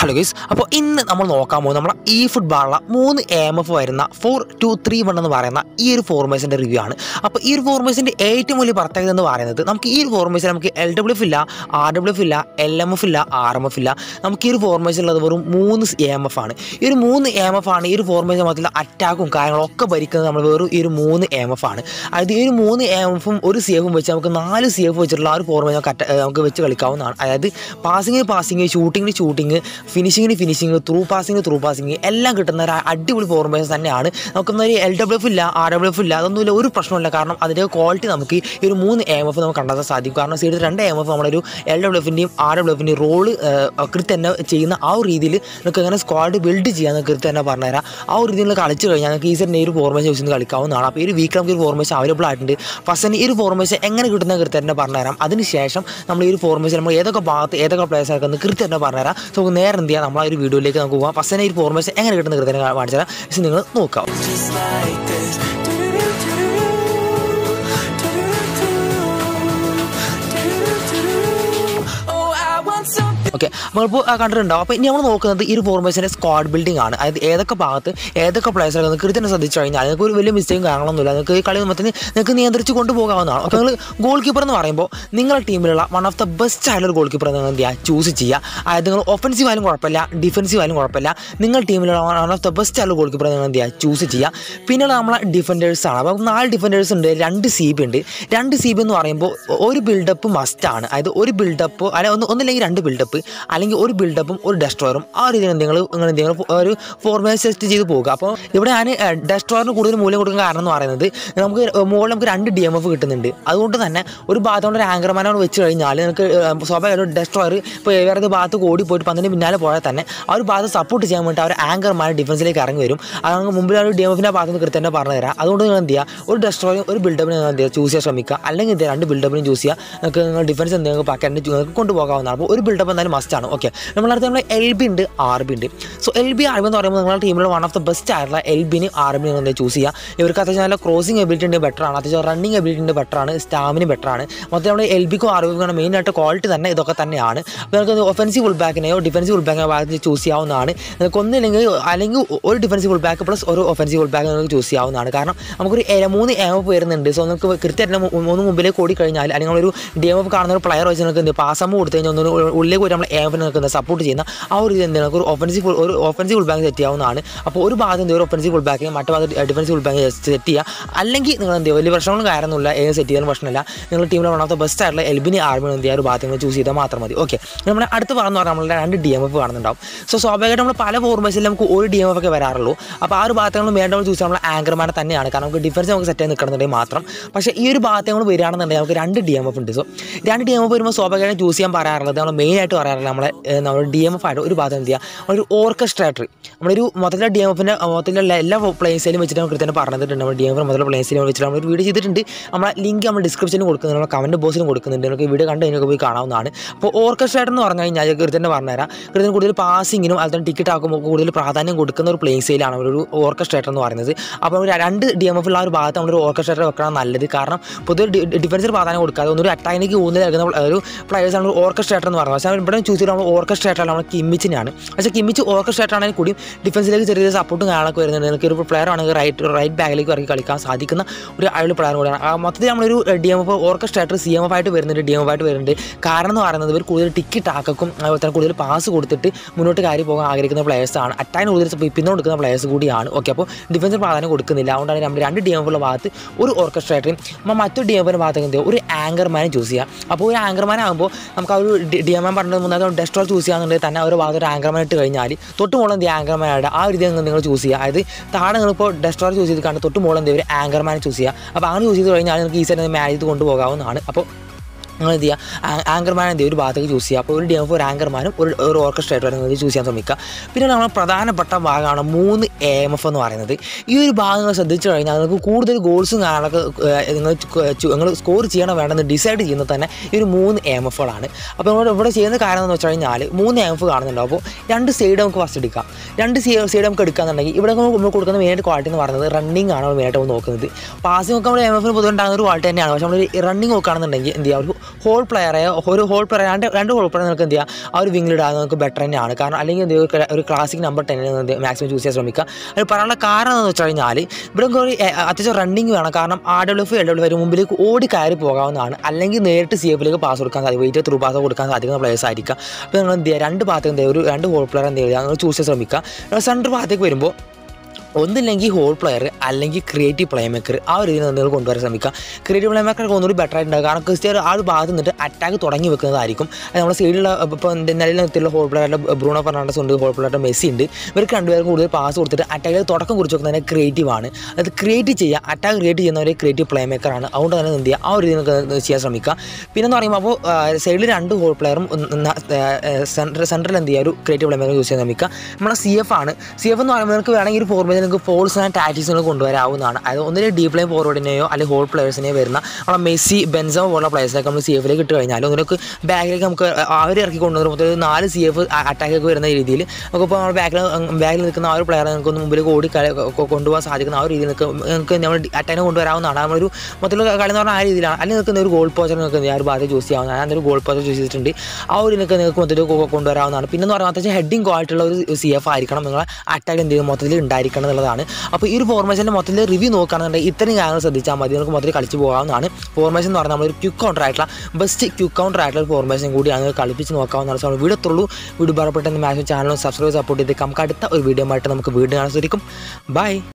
Hello guys അപ്പോൾ ഇന്ന് നമ്മൾ നോക്കാൻ പോകുന്നത് നമ്മളെ ഈ ഫുട്ബോളിലെ മൂന്ന് എം എഫ് വരുന്ന ഫോർ ടു ത്രീ വൺ എന്ന് പറയുന്ന ഈ ഒരു ഫോർമേഷൻ്റെ റിവ്യൂ ആണ് അപ്പോൾ ഈ ഒരു ഫോർമേഷൻ്റെ ഏറ്റവും വലിയ പ്രത്യേകത എന്ന് പറയുന്നത് നമുക്ക് ഈ ഒരു ഫോർമേഷൻ നമുക്ക് എൽ ഡബ്ല്യു എഫ് ഇല്ല ആർ ഡബ്ല്യു എഫ് ഇല്ല എൽ എം എഫ് ഇല്ല ആർ എം എഫ് ഇല്ല നമുക്ക് ഈ ഒരു ഫോർമേഷൻ ഉള്ളത് വെറും മൂന്ന് എം എഫ് ആണ് ഈ ഒരു മൂന്ന് എം എഫ് ആണ് ഈ ഒരു ഫോർമേഷൻ മൊത്തത്തിൽ അറ്റാക്കും കാര്യങ്ങളും ഒക്കെ ഭരിക്കുന്നത് നമ്മൾ വെറും ഈ ഒരു മൂന്ന് എം എഫ് ആണ് അതായത് ഈ ഒരു മൂന്ന് എം എഫും ഒരു സി എഫും വെച്ച് നമുക്ക് നാല് സി എഫ് വെച്ചിട്ടുള്ള ആ ഒരു ഫോർമേഷൻ നമുക്ക് അറ്റ- നമുക്ക് വെച്ച് കളിക്കാവുന്നതാണ് അതായത് പാസിങ്ങിന് പാസിങ് ഷൂട്ടിങ്ങിന് ഷൂട്ടിങ് ഫിനിഷിങ്ങിന് finishing through passing through passing എല്ലാം കിട്ടുന്ന ഒരു അടിപൊളി ഫോർമേഷൻ തന്നെയാണ് നമുക്കൊന്നും ഒരു എൽ ഡബ്ല്യു എഫ് ഇല്ല ആർ ഡബ്ല്യു എഫ് ഇല്ല അതൊന്നുമില്ല ഒരു പ്രശ്നമില്ല കാരണം അതിൻ്റെ ക്വാളിറ്റി നമുക്ക് ഈ ഒരു മൂന്ന് എം എഫ് നമുക്ക് കണ്ടെത്താൻ സാധിക്കും കാരണം സൈഡിൽ രണ്ട് എം എഫ് നമ്മളൊരു എൽ ഡബ്ല്യു എഫിൻ്റെയും ആർ ഡബ്ല്യു എഫിൻ്റെയും റോള് കൃത്യം തന്നെ ചെയ്യുന്ന ആ ഒരു രീതിയിൽ നമുക്ക് എങ്ങനെ സ്ക്വാഡ് ബിൽഡ് ചെയ്യാൻ കൃത്യം തന്നെ പറഞ്ഞുതരാം ആ ഒരു രീതിയിൽ കളിച്ച് കഴിഞ്ഞാൽ നമുക്ക് ഈ സെറ്റിൻ്റെ ഈ ഒരു ഫോർമേഷൻ യൂസ് ചെയ്ത് കളിക്കാവുന്നതാണ് അപ്പോൾ ഈ ഒരു വീക്ക് നമുക്ക് ഒരു ഫോർമേഷൻ അവൈലബിൾ ആയിട്ടുണ്ട് ഫസ്റ്റ് തന്നെ ഈ ഒരു ഫോർമേഷൻ എങ്ങനെ കിട്ടുന്ന കൃത്യം തന്നെ പറഞ്ഞുതരാം അതിനുശേഷം നമ്മൾ ഈ ഒരു ഫോർമേഷൻ നമ്മൾ ഏതൊക്കെ ഭാഗത്ത് ഏതൊക്കെ പ്ലേസ് ആക്കുന്നത് കൃത്യം തന്നെ പറഞ്ഞുതരാം സോ നമുക്ക് നേരെ എന്ത് ചെയ്യാം നമ്മൾ ആ ഒരു വീഡിയോയിലേക്ക് നമുക്ക് പോകാം ഫസ്റ്റ് തന്നെ ഈ ഒരു ഫോർമേഷൻ എങ്ങനെ കിട്ടുന്ന കൃത്യം തന്നെ കാണിച്ചു തരാം പക്ഷേ നിങ്ങൾ നോക്കാം just like this. Oh, I want something. Okay നമ്മളിപ്പോൾ കണ്ടിട്ടുണ്ടാവും അപ്പോൾ ഇനി നമ്മൾ നോക്കുന്നത് ഈ ഒരു ഫോർമേഷൻ്റെ സ്ക്വാഡ് ബിൽഡിംഗ് ആണ് അതായത് ഏതൊക്കെ ഭാഗത്ത് ഏതൊക്കെ പ്ലേയേഴ്സ് കൃത്യം ശ്രദ്ധിച്ചു കഴിഞ്ഞാൽ നിങ്ങൾക്ക് ഒരു വലിയ മിസ്റ്റേക്കും കാര്യങ്ങളൊന്നുമില്ല നിങ്ങൾക്ക് ഈ കളി മൊത്തത്തിൽ നിങ്ങൾക്ക് നിയന്ത്രിച്ച് കൊണ്ടുപോകാവുന്നതാണ് അപ്പോൾ നിങ്ങൾ ഗോൾ കീപ്പർ എന്ന് പറയുമ്പോൾ നിങ്ങളുടെ ടീമിലുള്ള വൺ ഓഫ് ദ ബെസ്റ്റ് ആയിട്ടുള്ള ഒരു ഗോൾ കീപ്പർ നിങ്ങൾ എന്ത് ചെയ്യുക ചൂസ് ചെയ്യുക അതായത് നിങ്ങൾ ഒഫൻസീവ് ആയാലും കുഴപ്പമില്ല ഡിഫൻസീവ് ആയാലും കുഴപ്പമില്ല നിങ്ങൾ ടീമിലുള്ള വൺ ഓഫ് ദ ബെസ്റ്റ് ആയിട്ടുള്ള ഗോൾ കീപ്പർ നിങ്ങൾ എന്ത് ചെയ്യുക ചൂസ് ചെയ്യുക പിന്നെ നമ്മളെ ഡിഫൻഡേഴ്സ് ആണ് അപ്പോൾ നാല് ഡിഫൻഡേഴ്സ് ഉണ്ട് രണ്ട് സി ബി ഉണ്ട് രണ്ട് സി ബി എന്ന് പറയുമ്പോൾ ഒരു ബിൽഡപ്പ് മസ്റ്റാണ് അതായത് ഒരു ബിൽഡപ്പ് അല്ലെങ്കിൽ ഒന്ന് ഒന്നില്ലെങ്കിൽ രണ്ട് ബിൽഡപ്പ് അല്ലെങ്കിൽ ഒരു ബിൽഡപ്പും ഒരു ഡെസ്ട്രോയറും ആ ഒരു രീതിയിൽ നിങ്ങൾ നിങ്ങൾ എന്തെങ്കിലും ഒരു ഫോർമേഷൻ സെറ്റ് ചെയ്ത് പോകുക അപ്പോൾ ഇവിടെ ഞാൻ ഡെസ്ട്രോയറിന് കൂടുതൽ മൂല്യം കൊടുക്കുന്ന കാരണം എന്ന് പറയുന്നത് നമുക്ക് മുകളിൽ നമുക്ക് രണ്ട് ഡി എം എഫ് കിട്ടുന്നുണ്ട് അതുകൊണ്ട് തന്നെ ഒരു ഭാഗത്തോണ്ട് ഒരു ആങ്കർമാനോട് വെച്ച് കഴിഞ്ഞാൽ നിങ്ങൾക്ക് സ്വാഭാവികമായിട്ടും ഡെസ്ട്രോയർ ഇപ്പോൾ വേറെ ഒരു ഭാഗത്ത് ഓടി പോയിട്ട് പന്തിന് പിന്നാലെ പോയാൽ തന്നെ ആ ഒരു ഭാഗത്ത് സപ്പോർട്ട് ചെയ്യാൻ വേണ്ടി അവർ ആങ്കർമാർ ഡിഫൻസിലേക്ക് ഇറങ്ങി വരും അതാണ് മുമ്പിൽ ആ ഒരു ഡി എം എഫിൻ്റെ ഭാഗത്ത് നിന്ന് കൃത്യം തന്നെ പറഞ്ഞു തരാം അതുകൊണ്ട് നിങ്ങൾ എന്ത് ചെയ്യുക ഒരു ഡെസ്ട്രോയും ഒരു ബിൽഡപ്പിനെ നിങ്ങൾ എന്ത് ചെയ്യുക ചൂസ് ചെയ്യാൻ ശ്രമിക്കുക അല്ലെങ്കിൽ എന്ത് ചെയ്യുക രണ്ട് ബിൽഡപ്പിനും ചൂസ് ചെയ്യുക നിങ്ങൾക്ക് നിങ്ങൾ ഡിഫൻസ് എന്തെങ്കിലും പാക്കാൻ നിങ്ങൾക്ക് കൊണ്ടുപോകാവുന്നതാണ് അപ്പോൾ ഒരു ബിൽഡപ്പ് എന്തായാലും മസ്റ്റാണ് ഓക്കെ നമ്മളടുത്ത് നമ്മൾ എൽ ബി ഉണ്ട് ആർ ബി ഉണ്ട് so L B R B എന്ന് പറയുമ്പോൾ നിങ്ങളുടെ ടീമിൽ വൺ ഓഫ് ദ ബെസ്റ്റ് ആയിട്ടുള്ള എൽ ബിന് ആർ ബിന് നിങ്ങൾ ചൂസ് ചെയ്യുക ഇവർക്ക് അത്യാവശ്യം നല്ല ക്രോസിംഗ് എബിലിറ്റി ഉണ്ട് ബെറ്റർ ആണ് അത്യാവശ്യം റണ്ണിങ് എബിലിറ്റി ഉണ്ട് ബെറ്റർ ആണ് സ്റ്റാമിന് ബെറ്റർ ആണ് മൊത്തം നമ്മുടെ എൽ ബിക്കും ആർ ബിക്കും മെയിൻ ആയിട്ട് ക്വാളിറ്റി തന്നെ ഇതൊക്കെ തന്നെയാണ് അപ്പോൾ നിങ്ങൾക്ക് ഒഫൻസീവ് ഫുൾ ബാക്കിനെയോ ഡിഫൻസീവ് ഫുൾ ബാക്കിനെയോ ഭാഗത്ത് ചൂസ് ചെയ്യാവുന്നതാണ് നിങ്ങൾക്ക് ഒന്നില്ലെങ്കിൽ അല്ലെങ്കിൽ ഒരു ഡിഫൻസീവ് ഫുൾ ബാക്ക് പ്ലസ് ഒരു ഒഫൻസീവ് ഫുൾ ബാക്ക് നിങ്ങൾക്ക് ചൂസ് ചെയ്യാവുന്നതാണ് കാരണം നമുക്കൊരു എ- മൂന്ന് എം എഫ് വരുന്നുണ്ട് സോ നിങ്ങൾക്ക് കൃത്യമായിട്ട് മൂ- മൂന്ന് മുമ്പിലേക്ക് ഓടി കഴിഞ്ഞാൽ അല്ലെങ്കിൽ ഒരു ഡി എം എഫ് കാണുന്ന ഒരു പ്ലെയർ വെച്ച് നിങ്ങൾക്ക് എന്ത് പാസമ്മ കൊടുത്തു കഴിഞ്ഞാൽ ഒന്ന് ഉള്ളിലേക്ക് പോയിട്ട് നമ്മൾ എം എഫിന് നിൽക്കുന്ന സപ്പോർട്ട് ചെയ്യുന്ന ആ ഒരു ഇത് എന്താണ് ഒരു ഒഫൻസീവ് ഒരു ഒഫൻസീവ് ഫുൾ ബാക്ക് സെറ്റ് ചെയ്യാവുന്നതാണ് അപ്പോൾ ഒരു ഭാഗത്ത് എന്ത് ഒരു ഒഫൻസീവ് ഫുൾ ബാക്ക് മറ്റു ഭാഗത്ത് ഡിഫൻസീവ് ഫുൾ ബാക്ക് സെറ്റ് ചെയ്യുക അല്ലെങ്കിൽ നിങ്ങൾ എന്ത് ചെയ്യുക വലിയ പ്രശ്നങ്ങളും കാര്യമൊന്നുമില്ല ഏത് സെറ്റ് ചെയ്യാനും പ്രശ്നമില്ല നിങ്ങൾ ടീമിലെ വൺ ഓഫ് ദ ബെസ്റ്റ് ആയിട്ടുള്ള എൽബിനി ആർമിന് എന്ത് ചെയ്യുക ഒരു ഭാഗത്ത് നിങ്ങൾ ചൂസ് ചെയ്താൽ മാത്രം മതി ഓക്കെ നമ്മുടെ അടുത്ത് പറഞ്ഞു പറഞ്ഞാൽ നമ്മളുടെ രണ്ട് ഡി എം എഫ് കാണുന്നുണ്ടാവും സോ സ്വാഭാവികമായിട്ട് നമ്മൾ പല ഫോർമേഷനിൽ നമുക്ക് ഒരു ഡി എം എഫ് ഒക്കെ വരാറുള്ളൂ അപ്പോൾ ആ ഒരു ഭാഗത്ത് നമ്മൾ വേണ്ട നമ്മൾ ചൂസ് നമ്മൾ ആങ്കർമാനെ തന്നെയാണ് കാരണം നമുക്ക് ഡിഫൻസ് നമുക്ക് സെറ്റ് ചെയ്ത് നിൽക്കണമെന്നുണ്ടെങ്കിൽ മാത്രം പക്ഷേ ഈ ഒരു ഭാഗത്ത് നമ്മൾ വരികയാണെന്നുണ്ടെങ്കിൽ നമുക്ക് രണ്ട് ഡി എം എഫ് ഉണ്ട് സോ രണ്ട് ഡി എം എഫ് വരുമ്പോൾ സ്വാഭാവികമായിട്ട് ചൂസ് ചെയ്യാൻ പറയാറുള്ളത് നമ്മൾ മെയിൻ ആയിട്ട് പറയാറുള്ളത് നമ്മളെ ഏഹ്, നമ്മുടെ ഡി എം എഫ് ആയിട്ട് ഒരു ഭാഗത്ത് എന്ത് ചെയ്യുക ഒരു ഓർക്കസ്ട്രേറ്റർ നമ്മളൊരു മൊത്തത്തിലെ ഡി എം എഫിൻ്റെ മൊത്തത്തിലുള്ള എല്ലാ പ്ലേസിലും വെച്ചിട്ട് നമുക്ക് കൃത്യം പറഞ്ഞിട്ടുണ്ട് നമ്മൾ ഡി എം എഫ് മൊത്തത്തിലുള്ള പ്ലേസിലും വെച്ചിട്ട് നമ്മൾ ഒരു വീഡിയോ ചെയ്തിട്ടുണ്ട് നമ്മളെ ലിങ്ക് നമ്മൾ ഡിസ്ക്രിപ്ഷനിൽ കൊടുക്കുന്നുണ്ട് നമ്മൾ കമൻറ്റ് ബോക്സിലും കൊടുക്കുന്നുണ്ട് നമുക്ക് വീഡിയോ കണ്ട് കഴിഞ്ഞൊക്കെ പോയി കാണാവുന്നതാണ് അപ്പോൾ ഓർക്കസ്ട്രേറ്റർ എന്ന് പറഞ്ഞു കഴിഞ്ഞാൽ കൃത്യം പറഞ്ഞുതരാം കൃത്യം കൂടുതൽ പാസിങ്ങിനും അതുപോലെ ടിക്കറ്റ് ആക്കുമ്പോൾ കൂടുതൽ പ്രാധാന്യം കൊടുക്കുന്ന ഒരു പ്ലേസിലാണ് ഒരു ഓർക്കസ്ട്രേറ്റർ എന്ന് പറയുന്നത് അപ്പോൾ ഒരു രണ്ട് ഡി എം എഫുള്ള ആ ഒരു ഭാഗത്ത് നമ്മളൊരു ഓർക്കസ്ട്രേറ്റർ വെക്കണം നല്ലത് കാരണം പൊതുവെ ഡിഫൻസിൽ പ്രാധാന്യം കൊടുക്കാതെ ഒന്നൊരു അറ്റാക്കിലേക്ക് ഊന്നൽ നൽകുന്ന ഒരു പ്ലേയേഴ്സാണ് ഒരു ഓർക്കസ്ട്രേറ്റർ എന്ന് പറയുന്നത് പക്ഷേ ഇവിടെ ചൂസ് ചെയ്ത് നമ്മൾ ഓർക്കസ്ട്രേറ്റർ നമ്മൾ കിമ്മിച്ചിനാണ് പക്ഷേ കിമ്മിച്ച് ഓർക്കസ്ട്രേറ്റർ ആണെങ്കിൽ കൂടിയും ഡിഫൻസിലേക്ക് ചെറിയ സപ്പോർട്ടും കാര്യങ്ങളൊക്കെ വരുന്നുണ്ട് നിങ്ങൾക്ക് ഒരു പ്ലെയർ ആണെങ്കിൽ റൈറ്റ് റൈറ്റ് ബാക്കിലേക്ക് ഇറങ്ങി കളിക്കാൻ സാധിക്കുന്ന ഒരു അടിപൊളി പ്ലെയർ കൂടിയാണ് ആ മൊത്തത്തിൽ നമ്മളൊരു D M F orchestrator C M F ആയിട്ട് വരുന്നുണ്ട് ഡി എം എഫ് ആയിട്ട് വരുന്നുണ്ട് കാരണം എന്ന് പറയുന്നത് ഇവർ കൂടുതൽ ടിക്കറ്റ് ആക്കും അതുപോലെ തന്നെ കൂടുതൽ പാസ് കൊടുത്തിട്ട് മുന്നോട്ട് കാര്യം പോകാൻ ആഗ്രഹിക്കുന്ന പ്ലേയേഴ്സാണ് അറ്റാക്കിന് കൂടുതൽ പിന്തുണ കൊടുക്കുന്ന പ്ലേയേഴ്സ് കൂടിയാണ് ഓക്കെ അപ്പോൾ ഡിഫൻസിൽ പ്രാധാന്യം കൊടുക്കുന്നില്ല അതുകൊണ്ടാണ് നമ്മൾ രണ്ട് ഡി എം എഫുള്ള ഭാഗത്ത് ഒരു ഓർക്കസ്ട്രേറ്ററും അപ്പോൾ മറ്റൊരു ഡി എം എഫിൻ്റെ ഭാഗത്ത് എന്ത് ചെയ്യുക ഒരു ആങ്കർമാനെ ചൂസ് ചെയ്യുക അപ്പോൾ ഒരു ആങ്കർമാൻ ആകുമ്പോൾ നമുക്ക് ആ ഒരു ഡി എം എം പറഞ്ഞത് മുന്നേ ഡെസ്ട്രോൾ ചൂസ് ചെയ്യാന്നുണ്ടെങ്കിൽ തന്നെ ആ ഒരു ഭാഗത്ത് ഒരു ആങ്കർമാൻ ഇട്ട് കഴിഞ്ഞാൽ തൊട്ട് മുകളിൽ എന്ത് ആങ്കർമാനായിട്ട് ആ ഒരു രീതി നിങ്ങൾ ചൂസ് ചെയ്യുക അതായത് താഴെ നിങ്ങളിപ്പോൾ ഡെസ്ട്രോൾ ചൂസ് ചെയ്ത് കണ്ട് തൊട്ട് മുകളിൽ എന്ത് ഒരു ആങ്കർമാനെ ചൂസ് ചെയ്യുക അപ്പോൾ അങ്ങനെ ചൂസ് ചെയ്ത് കഴിഞ്ഞാൽ നിങ്ങൾക്ക് ഈസിയായിട്ട് മാനേജ് ചെയ്ത് കൊണ്ടുപോകാവുന്നതാണ് അപ്പോൾ നിങ്ങൾ എന്ത് ചെയ്യുക ആങ്കർമാൻ എന്ത് ചെയ്യുക ഒരു ഭാഗത്തേക്ക് ചൂസ് ചെയ്യുക അപ്പോൾ ഒരു ഡി എഫ് ഒരു ആങ്കർമാനും ഒരു ഒരു ഓർക്കസ്ട്രേറ്റർ നിങ്ങൾ ചൂസ് ചെയ്യാൻ ശ്രമിക്കുക പിന്നെ നമ്മൾ പ്രധാനപ്പെട്ട ഭാഗമാണ് മൂന്ന് എ എം എഫ് എന്ന് പറയുന്നത് ഈ ഒരു ഭാഗം നിങ്ങൾ ശ്രദ്ധിച്ചു കഴിഞ്ഞാൽ നിങ്ങൾക്ക് കൂടുതൽ ഗോൾസും കാര്യങ്ങളൊക്കെ ഏഹ്, നിങ്ങൾ ചു- നിങ്ങൾ സ്കോർ ചെയ്യണം വേണ്ടെന്ന് ഡിസൈഡ് ചെയ്യുന്നത് തന്നെ ഈ ഒരു മൂന്ന് എം എഫുകളാണ് അപ്പോൾ നമ്മൾ ഇവിടെ ചെയ്യുന്ന കാര്യം എന്ന് വെച്ച് കഴിഞ്ഞാൽ മൂന്ന് എം എഫ് കാണുന്നുണ്ടാവും അപ്പോൾ രണ്ട് സൈഡ് നമുക്ക് ഫസ്റ്റ് എടുക്കാം രണ്ട് സൈഡ് നമുക്ക് എടുക്കാന്നുണ്ടെങ്കിൽ ഇവിടെ നമ്മൾ കൊടുക്കുന്ന മെയിൻ ക്വാളിറ്റി എന്ന് പറയുന്നത് റണ്ണിങ് ആണ് നമ്മൾ മെയിനായിട്ട് നമ്മൾ നോക്കുന്നത് പാസിംഗ് ഒക്കെ നമ്മൾ എം എഫിന് പൊതുവെ ഉണ്ടാകുന്ന ഒരു ക്വാളിറ്റി തന്നെയാണ് പക്ഷേ നമ്മൾ റണ്ണിങ് നോക്കുകയാണെന്നുണ്ടെങ്കിൽ എന്ത് ചെയ്യുക ഒരു ഹോൾ പ്ലെയറെ ഒരു ഹോൾ പ്ലെയർ രണ്ട് രണ്ട് ഹോൾ പ്ലെയർ നിങ്ങൾക്ക് എന്ത് ചെയ്യുക ആ ഒരു വിങ്ങിലിടാൻ നിങ്ങൾക്ക് ബെറ്റർ തന്നെയാണ് കാരണം അല്ലെങ്കിൽ എന്ത് ചെയ്യുക, ഒരു ക്ലാസിക് നമ്പർ ടെന്നിൽ മാക്സിമം ചൂസ് ചെയ്യാൻ ശ്രമിക്കുക അത് പറയാനുള്ള കാരണം എന്ന് വെച്ച് കഴിഞ്ഞാൽ ഇവിടെ ഒരു എ, അത്യാവശ്യം റണ്ണിങ് വേണം കാരണം R W F L W വരെ മുമ്പിലേക്ക് ഓടി കയറി പോകാവുന്നതാണ് അല്ലെങ്കിൽ നേരിട്ട് സി എഫിലേക്ക് പാസ് കൊടുക്കാൻ സാധിക്കും വെയിറ്റ് ത്രൂ പാസ് കൊടുക്കാൻ സാധിക്കുന്ന പ്ലേയേഴ്സ് ആയിരിക്കാം അപ്പോൾ നിങ്ങൾ എന്ത് ചെയ്യുക രണ്ട് ഭാഗത്തേക്ക് എന്ത് ചെയ്യുക ഒരു രണ്ട് ഹോൾ പ്ലെയർ എന്ത് ചെയ്യുക നിങ്ങൾ ചൂസ് ചെയ്യാൻ ശ്രമിക്കുക സെൻറ്റർ ഭാഗത്തേക്ക് വരുമ്പോൾ ഒന്നില്ലെങ്കിൽ ഹോൾ പ്ലെയർ അല്ലെങ്കിൽ ക്രിയേറ്റീവ് പ്ലേ മേക്കർ ആ ഒരു രീതിയിൽ നിങ്ങൾ കൊണ്ടുവരാൻ ശ്രമിക്കുക ക്രിയേറ്റീവ് പ്ലേ മേക്കർ ഒന്നുകൂടി ബെറ്റർ ആയിട്ടുണ്ടാകും കാരണം ക്രിസ്ത്യാനോ ആ ഒരു ഭാഗത്ത് നിന്നിട്ട് അറ്റാക്ക് തുടങ്ങി വെക്കുന്നതായിരിക്കും അത് നമ്മുടെ സൈഡിലുള്ള ഇപ്പോൾ നിലയിൽ നിർത്തിയുള്ള ഹോൾ പ്ലെയറുടെ ബ്രൂണോ ഫെർണാണ്ടസ് ഉണ്ട് ഹോൾ പ്ലെയറുടെ മെസ്സി ഉണ്ട് ഇവർക്ക് രണ്ടുപേരും കൂടുതൽ പാസ് കൊടുത്തിട്ട് അറ്റാക്കിൽ തുടക്കം കുറിച്ച് വെക്കുന്നതിന് ക്രിയേറ്റീവ് ആണ് അത് ക്രിയേറ്റ് ചെയ്യുക അറ്റാക്ക് ക്രിയേറ്റ് ചെയ്യുന്നവർ ക്രിയേറ്റീവ് പ്ലേ മേക്കറാണ് അതുകൊണ്ട് തന്നെ എന്ത് ചെയ്യുക ആ ഒരു രീതിയിൽ നിങ്ങൾക്ക് ചെയ്യാൻ ശ്രമിക്കുക പിന്നെ എന്ന് പറയുമ്പോൾ അപ്പോൾ സൈഡിൽ രണ്ട് ഹോൾ പ്ലെയറും സെൻറ്റർ സെൻറ്ററിൽ എന്ത് ചെയ്യുക ഒരു ക്രിയേറ്റീവ് പ്ലേ മേക്കർ യൂസ് ചെയ്യാൻ ശ്രമിക്കുക നമ്മുടെ സി എഫ് ആണ് സി എഫ് എന്ന് പറയുമ്പോൾ നിങ്ങൾക്ക് വേണമെങ്കിൽ ഒരു ഫോർമേജ് നിങ്ങൾക്ക് ഫോൾസ് ആൻഡ് ടാറ്റിക്സുകൾ കൊണ്ടുവരാവുന്നതാണ് അതായത് ഒന്നിലെ ഡീപ് ലൈൻ ഫോർവേഡിനെയോ അല്ലെങ്കിൽ ഹോൾ പ്ലേയേഴ്സിനെയോ വരുന്ന നമ്മുടെ മെസ്സി ബെൻസോ പോലുള്ള പ്ലേയേഴ്സിനൊക്കെ നമ്മൾ സി എഫിലേക്ക് ഇട്ട് കഴിഞ്ഞാൽ ഒന്നിലേക്ക് ബാക്കിലേക്ക് നമുക്ക് അവർ ഇറക്കി കൊണ്ടുവരുമ്പോൾ മൊത്തം ഒരു നാല് സി എഫ് അറ്റാക്കൊക്കെ വരുന്ന രീതിയിൽ നമുക്കിപ്പോൾ നമ്മുടെ ബാക്കിൽ ബാക്കിൽ നിൽക്കുന്ന ആ ഒരു പ്ലെയറെ നിങ്ങൾക്ക് ഒന്ന് മുമ്പിലേക്ക് ഓടി കളി കൊ- കൊണ്ടുപോകാൻ സാധിക്കുന്ന ആ ഒരു രീതിയിൽ നിങ്ങൾക്ക് നിങ്ങൾക്ക് നമ്മൾ അറ്റാക്കിനെ കൊണ്ടുവരാവുന്നതാണ് നമ്മളൊരു മൊത്തത്തിൽ കളി എന്ന് പറഞ്ഞാൽ ആ രീതിയിലാണ് അല്ലെങ്കിൽ നിങ്ങൾക്ക് ഒരു ഗോൾ പോച്ചർ നിങ്ങൾക്ക് ആ ഒരു ഭാഗത്ത് ചൂസ് ചെയ്യാവുന്നതാണ് ഞാൻ ഒരു ഗോൾ പോച്ചർ ചൂസ് ചെയ്തിട്ടുണ്ട് ആ ഒരു നിങ്ങൾക്ക് നിങ്ങൾക്ക് മൊത്തത്തിൽ കൊ- കൊണ്ടുവരാവുന്നതാണ് പിന്നെ എന്ന് പറഞ്ഞാൽ അത്യാവശ്യം ഹെഡിങ് ക്വാളിറ്റി ഉള്ള ഒരു സി എഫ് ആയിരിക്കണം നിങ്ങളെ അറ്റാക്ക് എന്ത് ചെയ്യും മൊത്തത്തിൽ ഉണ്ടായിരിക്കണം എന്നുള്ളതാണ് അപ്പോൾ ഈ ഒരു ഫോർമേഷൻ്റെ മൊത്തത്തിൽ റിവ്യൂ നോക്കുകയാണെന്നുണ്ടെങ്കിൽ ഇത്രയും കാര്യങ്ങൾ ശ്രദ്ധിച്ചാൽ മതി നമുക്ക് മൊത്തത്തിൽ കളിച്ച് പോകാവുന്നതാണ് ഫോർമേഷൻ എന്ന് പറഞ്ഞാൽ നമ്മളൊരു ക്യുക്ക് കൗണ്ടർ ആയിട്ടുള്ള ബെസ്റ്റ് ക്യുക്ക് കൗണ്ടർ ആയിട്ടുള്ള ഒരു ഫോർമേഷൻ കൂടിയാണ് നിങ്ങൾക്ക് കളിപ്പിച്ച് നോക്കാവുന്നതാണ് സോ വീഡിയോ എത്തുള്ളൂ വീഡിയോ പറയപ്പെട്ട മാക്സിമം ചാനലും സബ്സ്ക്രൈബ് സപ്പോർട്ട് ചെയ്തേക്കാം നമുക്ക് അടുത്ത ഒരു വീഡിയോ ആയിട്ട് നമുക്ക് വീഡിയോ കാണാൻ സാധിക്കും ബൈ